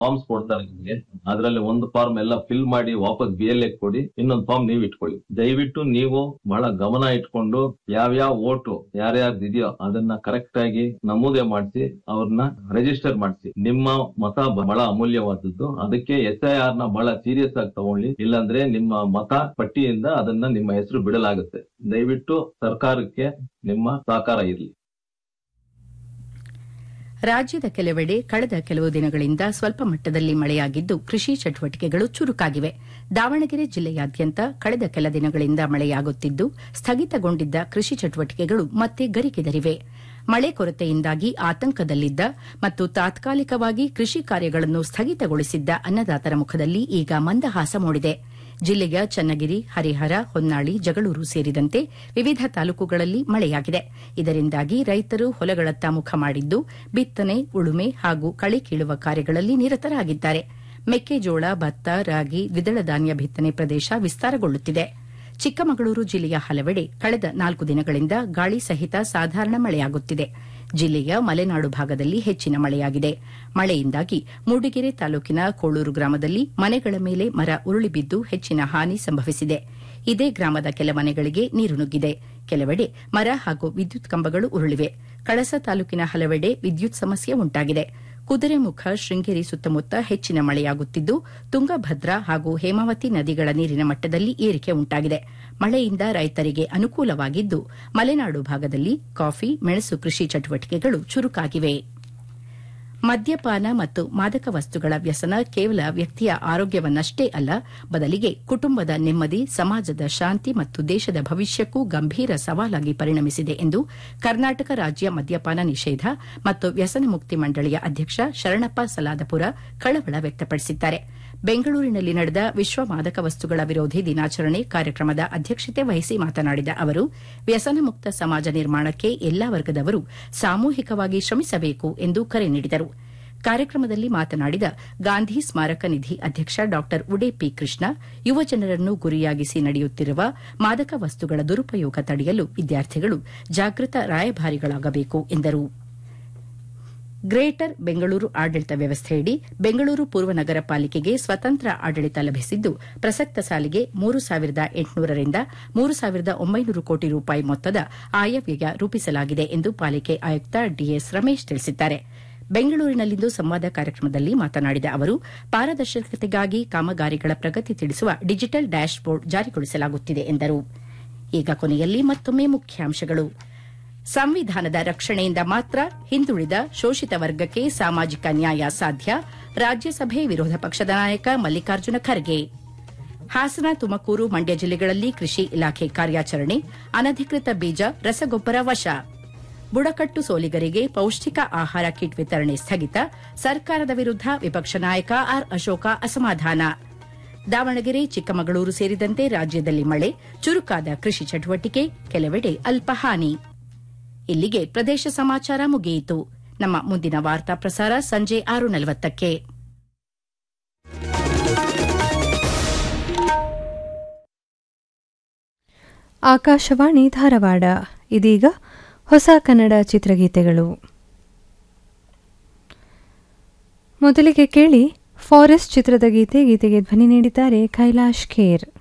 forms ಕೊಡ್ತಾರೆ ನಿಮ್ಗೆ ಅದ್ರಲ್ಲಿ ಒಂದು ಫಾರ್ಮ್ ಎಲ್ಲ ಫಿಲ್ ಮಾಡಿ ವಾಪಸ್ ಬಿ ಎಲ್ ಎ ಕೊಡಿ ಇನ್ನೊಂದು ಫಾರ್ಮ್ ನೀವು ಇಟ್ಕೊಳ್ಳಿ ದಯವಿಟ್ಟು ನೀವು ಬಹಳ ಗಮನ ಇಟ್ಕೊಂಡು ಯಾವ್ಯಾವ ಓಟು ಯಾರ್ಯಾರ್ದು ಇದೆಯೋ ಅದನ್ನ ಕರೆಕ್ಟ್ ಆಗಿ ನಮೂದೆ ಮಾಡಿಸಿ ಅವ್ರನ್ನ ರಿಜಿಸ್ಟರ್ ಮಾಡಿಸಿ ನಿಮ್ಮ ಮತ ಬಹಳ ಅಮೂಲ್ಯವಾದದ್ದು ಅದಕ್ಕೆ ಎಸ್ ಐ ಆರ್ ನ ಬಹಳ ಸೀರಿಯಸ್ ಆಗಿ ತಗೊಳ್ಳಿ ಇಲ್ಲಾಂದ್ರೆ ನಿಮ್ಮ ಮತ ಪಟ್ಟಿಯಿಂದ ಅದನ್ನ ನಿಮ್ಮ ಹೆಸರು ಬಿಡಲಾಗುತ್ತೆ ದಯವಿಟ್ಟು ಸರ್ಕಾರಕ್ಕೆ ನಿಮ್ಮ ಸಹಕಾರ ಇರಲಿ ರಾಜ್ಯದ ಕೆಲವೆಡೆ ಕಳೆದ ಕೆಲವು ದಿನಗಳಿಂದ ಸ್ವಲ್ಪ ಮಟ್ಟದಲ್ಲಿ ಮಳೆಯಾಗಿದ್ದು ಕೃಷಿ ಚಟುವಟಿಕೆಗಳು ಚುರುಕಾಗಿವೆ ದಾವಣಗೆರೆ ಜಿಲ್ಲೆಯಾದ್ಯಂತ ಕಳೆದ ಕೆಲ ದಿನಗಳಿಂದ ಮಳೆಯಾಗುತ್ತಿದ್ದು ಸ್ಥಗಿತಗೊಂಡಿದ್ದ ಕೃಷಿ ಚಟುವಟಿಕೆಗಳು ಮತ್ತೆ ಗರಿಗೆದರಿವೆ ಮಳೆ ಕೊರತೆಯಿಂದಾಗಿ ಆತಂಕದಲ್ಲಿದ್ದ ಮತ್ತು ತಾತ್ಕಾಲಿಕವಾಗಿ ಕೃಷಿ ಕಾರ್ಯಗಳನ್ನು ಸ್ಥಗಿತಗೊಳಿಸಿದ್ದ ಅನ್ನದಾತರ ಮುಖದಲ್ಲಿ ಈಗ ಮಂದಹಾಸ ಮೂಡಿದೆ ಜಿಲ್ಲೆಯ ಚನ್ನಗಿರಿ ಹರಿಹರ ಹೊನ್ನಾಳಿ ಜಗಳೂರು ಸೇರಿದಂತೆ ವಿವಿಧ ತಾಲೂಕುಗಳಲ್ಲಿ ಮಳೆಯಾಗಿದೆ ಇದರಿಂದಾಗಿ ರೈತರು ಹೊಲಗಳತ್ತ ಮುಖ ಮಾಡಿದ್ದು ಬಿತ್ತನೆ ಉಳುಮೆ ಹಾಗೂ ಕಳೆ ಕೀಳುವ ಕಾರ್ಯಗಳಲ್ಲಿ ನಿರತರಾಗಿದ್ದಾರೆ ಮೆಕ್ಕೆಜೋಳ ಭತ್ತ ರಾಗಿ ದ್ವಿದಳ ಧಾನ್ಯ ಬಿತ್ತನೆ ಪ್ರದೇಶ ವಿಸ್ತಾರಗೊಳ್ಳುತ್ತಿದೆ ಚಿಕ್ಕಮಗಳೂರು ಜಿಲ್ಲೆಯ ಹಲವೆಡೆ ಕಳೆದ ನಾಲ್ಕು ದಿನಗಳಿಂದ ಗಾಳಿ ಸಹಿತ ಸಾಧಾರಣ ಮಳೆಯಾಗುತ್ತಿದೆ ಜಿಲ್ಲೆಯ ಮಲೆನಾಡು ಭಾಗದಲ್ಲಿ ಹೆಚ್ಚಿನ ಮಳೆಯಾಗಿದೆ ಮಳೆಯಿಂದಾಗಿ ಮೂಡಿಗೆರೆ ತಾಲೂಕಿನ ಕೋಳೂರು ಗ್ರಾಮದಲ್ಲಿ ಮನೆಗಳ ಮೇಲೆ ಮರ ಉರುಳಿ ಬಿದ್ದು ಹೆಚ್ಚಿನ ಹಾನಿ ಸಂಭವಿಸಿದೆ ಇದೇ ಗ್ರಾಮದ ಕೆಲ ಮನೆಗಳಿಗೆ ನೀರು ನುಗ್ಗಿದೆ ಕೆಲವೆಡೆ ಮರ ಹಾಗೂ ವಿದ್ಯುತ್ ಕಂಬಗಳು ಉರುಳಿವೆ ಕಳಸ ತಾಲೂಕಿನ ಹಲವೆಡೆ ವಿದ್ಯುತ್ ಸಮಸ್ಯೆ ಉಂಟಾಗಿದೆ ಕುದುರೆಮುಖ ಶೃಂಗೇರಿ ಸುತ್ತಮುತ್ತ ಹೆಚ್ಚಿನ ಮಳೆಯಾಗುತ್ತಿದ್ದು ತುಂಗಭದ್ರಾ ಹಾಗೂ ಹೇಮಾವತಿ ನದಿಗಳ ನೀರಿನ ಮಟ್ಟದಲ್ಲಿ ಏರಿಕೆ ಉಂಟಾಗಿದೆ ಮಳೆಯಿಂದ ರೈತರಿಗೆ ಅನುಕೂಲವಾಗಿದ್ದು ಮಲೆನಾಡು ಭಾಗದಲ್ಲಿ ಕಾಫಿ ಮೆಣಸು ಕೃಷಿ ಚಟುವಟಿಕೆಗಳು ಚುರುಕಾಗಿವೆ ಮದ್ಯಪಾನ ಮತ್ತು ಮಾದಕ ವಸ್ತುಗಳ ವ್ಯಸನ ಕೇವಲ ವ್ಯಕ್ತಿಯ ಆರೋಗ್ಯವನ್ನಷ್ಟೇ ಅಲ್ಲ ಬದಲಿಗೆ ಕುಟುಂಬದ ನೆಮ್ಮದಿ ಸಮಾಜದ ಶಾಂತಿ ಮತ್ತು ದೇಶದ ಭವಿಷ್ಯಕ್ಕೂ ಗಂಭೀರ ಸವಾಲಾಗಿ ಪರಿಣಮಿಸಿದೆ ಎಂದು ಕರ್ನಾಟಕ ರಾಜ್ಯ ಮದ್ಯಪಾನ ನಿಷೇಧ ಮತ್ತು ವ್ಯಸನ ಮುಕ್ತಿ ಮಂಡಳಿಯ ಅಧ್ಯಕ್ಷ ಶರಣಪ್ಪ ಸಲಾದಪುರ ಕಳವಳ ವ್ಯಕ್ತಪಡಿಸಿದ್ದಾರೆ ಬೆಂಗಳೂರಿನಲ್ಲಿ ನಡೆದ ವಿಶ್ವ ಮಾದಕ ವಸ್ತುಗಳ ವಿರೋಧಿ ದಿನಾಚರಣೆ ಕಾರ್ಯಕ್ರಮದ ಅಧ್ಯಕ್ಷತೆ ವಹಿಸಿ ಮಾತನಾಡಿದ ಅವರು ವ್ಯಸನ ಮುಕ್ತ ಸಮಾಜ ನಿರ್ಮಾಣಕ್ಕೆ ಎಲ್ಲಾ ವರ್ಗದವರು ಸಾಮೂಹಿಕವಾಗಿ ಶ್ರಮಿಸಬೇಕು ಎಂದು ಕರೆ ನೀಡಿದರು ಕಾರ್ಯಕ್ರಮದಲ್ಲಿ ಮಾತನಾಡಿದ ಗಾಂಧಿ ಸ್ಮಾರಕ ನಿಧಿ ಅಧ್ಯಕ್ಷ ಡಾ ಉಡೆ ಪಿ ಕೃಷ್ಣ ಯುವಜನರನ್ನು ಗುರಿಯಾಗಿಸಿ ನಡೆಯುತ್ತಿರುವ ಮಾದಕ ವಸ್ತುಗಳ ದುರುಪಯೋಗ ತಡೆಯಲು ವಿದ್ಯಾರ್ಥಿಗಳು ಜಾಗೃತ ರಾಯಭಾರಿಗಳಾಗಬೇಕು ಎಂದರು ಗ್ರೇಟರ್ ಬೆಂಗಳೂರು ಆಡಳಿತ ವ್ಯವಸ್ಥೆಯಡಿ ಬೆಂಗಳೂರು ಪೂರ್ವ ನಗರ ಪಾಲಿಕೆಗೆ ಸ್ವತಂತ್ರ ಆಡಳಿತ ಲಭಿಸಿದ್ದು ಪ್ರಸಕ್ತ ಸಾಲಿಗೆ ಮೂರು ಸಾವಿರದ ಎಂಟುನೂರರಿಂದ ಮೂರು ಸಾವಿರದ ಒಂಬೈನೂರು ಕೋಟಿ ರೂಪಾಯಿ ಮೊತ್ತದ ಆಯವ್ಯಯ ರೂಪಿಸಲಾಗಿದೆ ಎಂದು ಪಾಲಿಕೆ ಆಯುಕ್ತ ಡಿಎಸ್ ರಮೇಶ್ ತಿಳಿಸಿದ್ದಾರೆ ಬೆಂಗಳೂರಿನಲ್ಲಿಂದು ಸಂವಾದ ಕಾರ್ಯಕ್ರಮದಲ್ಲಿ ಮಾತನಾಡಿದ ಅವರು ಪಾರದರ್ಶಕತೆಗಾಗಿ ಕಾಮಗಾರಿಗಳ ಪ್ರಗತಿ ತಿಳಿಸುವ ಡಿಜಿಟಲ್ ಡ್ಯಾಶ್ ಬೋರ್ಡ್ ಜಾರಿಗೊಳಿಸಲಾಗುತ್ತಿದೆ ಎಂದರು ಈಗ ಕೊನೆಯಲ್ಲಿ ಮತ್ತೊಮ್ಮೆ ಮುಖ್ಯಾಂಶಗಳು ಸಂವಿಧಾನದ ರಕ್ಷಣೆಯಿಂದ ಮಾತ್ರ ಹಿಂದುಳಿದ ಶೋಷಿತ ವರ್ಗಕ್ಕೆ ಸಾಮಾಜಿಕ ನ್ಯಾಯ ಸಾಧ್ಯ ರಾಜ್ಯಸಭೆ ವಿರೋಧ ಪಕ್ಷದ ನಾಯಕ ಮಲ್ಲಿಕಾರ್ಜುನ ಖರ್ಗೆ ಹಾಸನ ತುಮಕೂರು ಮಂಡ್ಯ ಜಿಲ್ಲೆಗಳಲ್ಲಿ ಕೃಷಿ ಇಲಾಖೆ ಕಾರ್ಯಾಚರಣೆ ಅನಧಿಕೃತ ಬೀಜ ರಸಗೊಬ್ಬರ ವಶ ಬುಡಕಟ್ಟು ಸೋಲಿಗರಿಗೆ ಪೌಷ್ಟಿಕ ಆಹಾರ ಕಿಟ್ ವಿತರಣೆ ಸ್ಥಗಿತ ಸರ್ಕಾರದ ವಿರುದ್ಧ ವಿಪಕ್ಷ ನಾಯಕ ಆರ್ ಅಶೋಕ ಅಸಮಾಧಾನ ದಾವಣಗೆರೆ ಚಿಕ್ಕಮಗಳೂರು ಸೇರಿದಂತೆ ರಾಜ್ಯದಲ್ಲಿ ಮಳೆ ಚುರುಕಾದ ಕೃಷಿ ಚಟುವಟಿಕೆ ಕೆಲವೆಡೆ ಅಲ್ಪ ಹಾನಿ ಇಲ್ಲಿಗೆ ಪ್ರದೇಶ ಸಮಾಚಾರ ಮುಗಿಯಿತು ನಮ್ಮ ಮುಂದಿನ ವಾರ್ತಾ ಪ್ರಸಾರ ಸಂಜೆ ಆರು ನಲವತ್ತಕ್ಕೆ ಆಕಾಶವಾಣಿ ಧಾರವಾಡ ಇದೀಗ ಹೊಸ ಕನ್ನಡ ಚಿತ್ರಗೀತೆಗಳು ಮೊದಲಿಗೆ ಕೇಳಿ ಫಾರೆಸ್ಟ್ ಚಿತ್ರದ ಗೀತೆ ಗೀತೆಗೆ ಧ್ವನಿ ನೀಡಿದ್ದಾರೆ ಕೈಲಾಶ್ ಖೇರ್